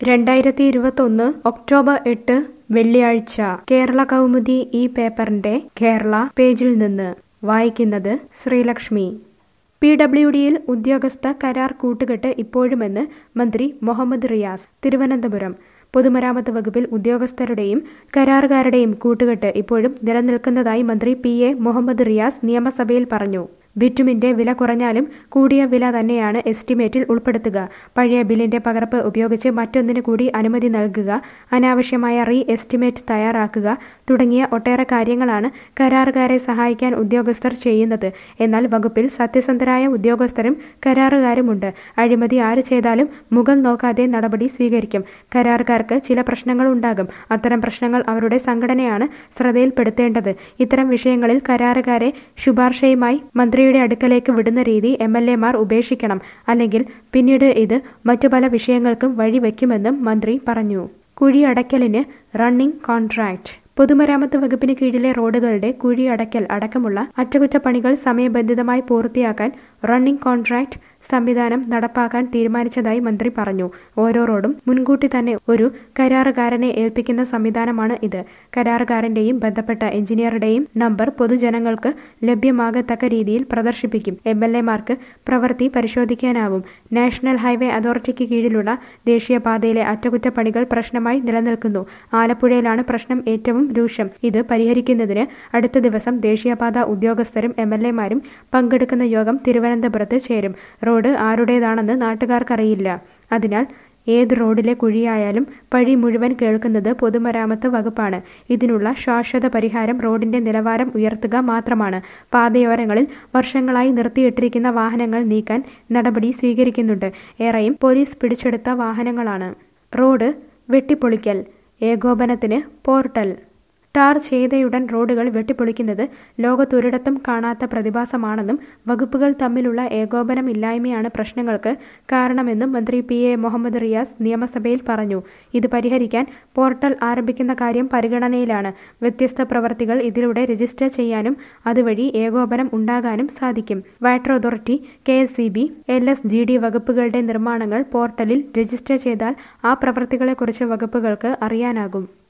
രണ്ടായിരത്തി ഇരുപത്തൊന്ന് ഒക്ടോബർ എട്ട് വെള്ളിയാഴ്ച കേരള കൗമുദി ഈ പേപ്പറിന്റെ കേരള പേജിൽ നിന്ന് വായിക്കുന്നത് ശ്രീലക്ഷ്മി പി ഡബ്ല്യു ഡിയിൽ ഉദ്യോഗസ്ഥ കരാർ കൂട്ടുകെട്ട് ഇപ്പോഴുമെന്ന് മന്ത്രി മുഹമ്മദ് റിയാസ് തിരുവനന്തപുരം പൊതുമരാമത്ത് വകുപ്പിൽ ഉദ്യോഗസ്ഥരുടെയും കരാറുകാരുടെയും കൂട്ടുകെട്ട് ഇപ്പോഴും നിലനിൽക്കുന്നതായി മന്ത്രി പി എ മുഹമ്മദ് റിയാസ് നിയമസഭയിൽ പറഞ്ഞു ബിറ്റുമിന്റെ വില കുറഞ്ഞാലും കൂടിയ വില തന്നെയാണ് എസ്റ്റിമേറ്റിൽ ഉൾപ്പെടുത്തുക പഴയ ബില്ലിന്റെ പകർപ്പ് ഉപയോഗിച്ച് മറ്റൊന്നിന് കൂടി അനുമതി നൽകുക അനാവശ്യമായ റീ എസ്റ്റിമേറ്റ് തയ്യാറാക്കുക തുടങ്ങിയ ഒട്ടേറെ കാര്യങ്ങളാണ് കരാറുകാരെ സഹായിക്കാൻ ഉദ്യോഗസ്ഥർ ചെയ്യുന്നത് എന്നാൽ വകുപ്പിൽ സത്യസന്ധരായ ഉദ്യോഗസ്ഥരും കരാറുകാരുമുണ്ട് അഴിമതി ആര് ചെയ്താലും മുഖം നോക്കാതെ നടപടി സ്വീകരിക്കും കരാറുകാർക്ക് ചില പ്രശ്നങ്ങൾ ഉണ്ടാകും അത്തരം പ്രശ്നങ്ങൾ അവരുടെ സംഘടനയാണ് ശ്രദ്ധയിൽപ്പെടുത്തേണ്ടത് ഇത്തരം വിഷയങ്ങളിൽ കരാറുകാരെ ശുപാർശയുമായി മന്ത്രിയുടെ അടുക്കലേക്ക് വിടുന്ന രീതി എം എൽ എമാർ ഉപേക്ഷിക്കണം അല്ലെങ്കിൽ പിന്നീട് ഇത് മറ്റു പല വിഷയങ്ങൾക്കും വഴിവെക്കുമെന്നും മന്ത്രി പറഞ്ഞു കുഴിയടയ്ക്കലിന് റണ്ണിംഗ് കോൺട്രാക്ട് പൊതുമരാമത്ത് വകുപ്പിന് കീഴിലെ റോഡുകളുടെ കുഴി അടയ്ക്കൽ അടക്കമുള്ള അറ്റകുറ്റപ്പണികൾ സമയബന്ധിതമായി പൂർത്തിയാക്കാൻ റണ്ണിംഗ് കോൺട്രാക്ട് സംവിധാനം നടപ്പാക്കാൻ തീരുമാനിച്ചതായി മന്ത്രി പറഞ്ഞു ഓരോ റോഡും മുൻകൂട്ടി തന്നെ ഒരു കരാറുകാരനെ ഏൽപ്പിക്കുന്ന സംവിധാനമാണ് ഇത് കരാറുകാരന്റെയും ബന്ധപ്പെട്ട എഞ്ചിനീയറുടെയും നമ്പർ പൊതുജനങ്ങൾക്ക് ലഭ്യമാകത്തക്ക രീതിയിൽ പ്രദർശിപ്പിക്കും എം എൽ എമാർക്ക് പ്രവൃത്തി പരിശോധിക്കാനാവും നാഷണൽ ഹൈവേ അതോറിറ്റിക്ക് കീഴിലുള്ള ദേശീയപാതയിലെ അറ്റകുറ്റപ്പണികൾ പ്രശ്നമായി നിലനിൽക്കുന്നു ആലപ്പുഴയിലാണ് പ്രശ്നം ഏറ്റവും രൂക്ഷം ഇത് പരിഹരിക്കുന്നതിന് അടുത്ത ദിവസം ദേശീയപാത ഉദ്യോഗസ്ഥരും എം എൽ എമാരും പങ്കെടുക്കുന്ന യോഗം തിരുവനന്തപുരത്ത് ചേരും റോഡ് ആരുടേതാണെന്ന് നാട്ടുകാർക്കറിയില്ല അതിനാൽ ഏത് റോഡിലെ കുഴിയായാലും പഴി മുഴുവൻ കേൾക്കുന്നത് പൊതുമരാമത്ത് വകുപ്പാണ് ഇതിനുള്ള ശാശ്വത പരിഹാരം റോഡിന്റെ നിലവാരം ഉയർത്തുക മാത്രമാണ് പാതയോരങ്ങളിൽ വർഷങ്ങളായി നിർത്തിയിട്ടിരിക്കുന്ന വാഹനങ്ങൾ നീക്കാൻ നടപടി സ്വീകരിക്കുന്നുണ്ട് ഏറെയും പോലീസ് പിടിച്ചെടുത്ത വാഹനങ്ങളാണ് റോഡ് വെട്ടിപ്പൊളിക്കൽ ഏകോപനത്തിന് പോർട്ടൽ ടാർ ചെയ്തയുടൻ റോഡുകൾ വെട്ടിപ്പൊളിക്കുന്നത് ലോകത്തൊരിടത്തും കാണാത്ത പ്രതിഭാസമാണെന്നും വകുപ്പുകൾ തമ്മിലുള്ള ഏകോപനം ഇല്ലായ്മയാണ് പ്രശ്നങ്ങൾക്ക് കാരണമെന്നും മന്ത്രി പി എ മുഹമ്മദ് റിയാസ് നിയമസഭയിൽ പറഞ്ഞു ഇത് പരിഹരിക്കാൻ പോർട്ടൽ ആരംഭിക്കുന്ന കാര്യം പരിഗണനയിലാണ് വ്യത്യസ്ത പ്രവർത്തികൾ ഇതിലൂടെ രജിസ്റ്റർ ചെയ്യാനും അതുവഴി ഏകോപനം ഉണ്ടാകാനും സാധിക്കും water authority K S C B L S G D വകുപ്പുകളുടെ നിർമ്മാണങ്ങൾ പോർട്ടലിൽ രജിസ്റ്റർ ചെയ്താൽ ആ പ്രവൃത്തികളെക്കുറിച്ച് വകുപ്പുകൾക്ക് അറിയാനാകും